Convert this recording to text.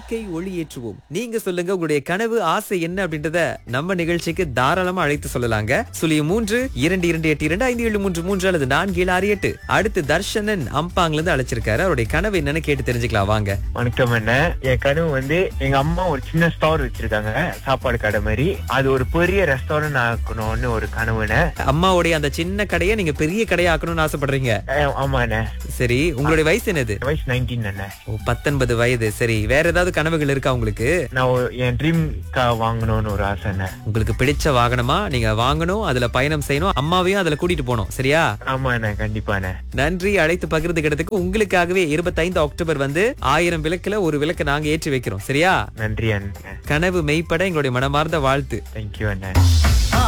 வாழ்க்கை ஒளியேற்றுவோம் நீங்க சொல்லுங்க உங்களுடைய கனவு ஆசை என்ன அப்படின்றத நம்ம நிகழ்ச்சிக்கு தாராளமா அழைத்து சொல்லலாங்க சுழிய மூன்று இரண்டு இரண்டு எட்டு இரண்டு ஐந்து ஏழு மூன்று மூன்று அல்லது நான்கு ஏழு ஆறு எட்டு அடுத்து தர்ஷனன் அம்பாங்ல இருந்து அழைச்சிருக்காரு அவருடைய கனவு என்னன்னு கேட்டு தெரிஞ்சுக்கலாம் வாங்க வணக்கம் என்ன என் கனவு வந்து எங்க அம்மா ஒரு சின்ன ஸ்டோர் வச்சிருக்காங்க சாப்பாடு கடை மாதிரி அது ஒரு பெரிய ரெஸ்டாரண்ட் ஆக்கணும்னு ஒரு கனவுண்ணே அம்மாவுடைய அந்த சின்ன கடையை நீங்க பெரிய கடையா ஆக்கணும்னு ஆசைப்படுறீங்க அஹ் ஆமாண்ணே சரி உங்களுடைய வயசு என்னது என் வயசு நைன்டீன் அண்ணே ஓ பத்தொன்பது வயது சரி வேற ஏதாவது கனவுகள் இருக்கா உங்களுக்கு நான் ஒரு- என் ட்ரீம் கா வாங்கணும்னு ஒரு ஆசை அண்ணே உங்களுக்கு பிடிச்ச வாகனமா நீங்க வாங்கணும் அதுல பயணம் செய்யணும் அம்மாவையும் அதுல கூட்டிட்டு போகணும் சரியா ஆமாண்ணே கண்டிப்பாண்ணே நன்றி அழைத்து பகிர்ந்துக்கிறதுக்கு உங்களுக்காகவே இருபத்தைந்து அக்டோபர் வந்து ஆயிரம் விளக்குல ஒரு விளக்கு நாங்க ஏற்றி வைக்கிறோம் சரியா நன்றி அண்ணே கனவு மெய்ப்பட எங்களுடைய மனமார்ந்த வாழ்த்து தேங்க்யூ அண்ணே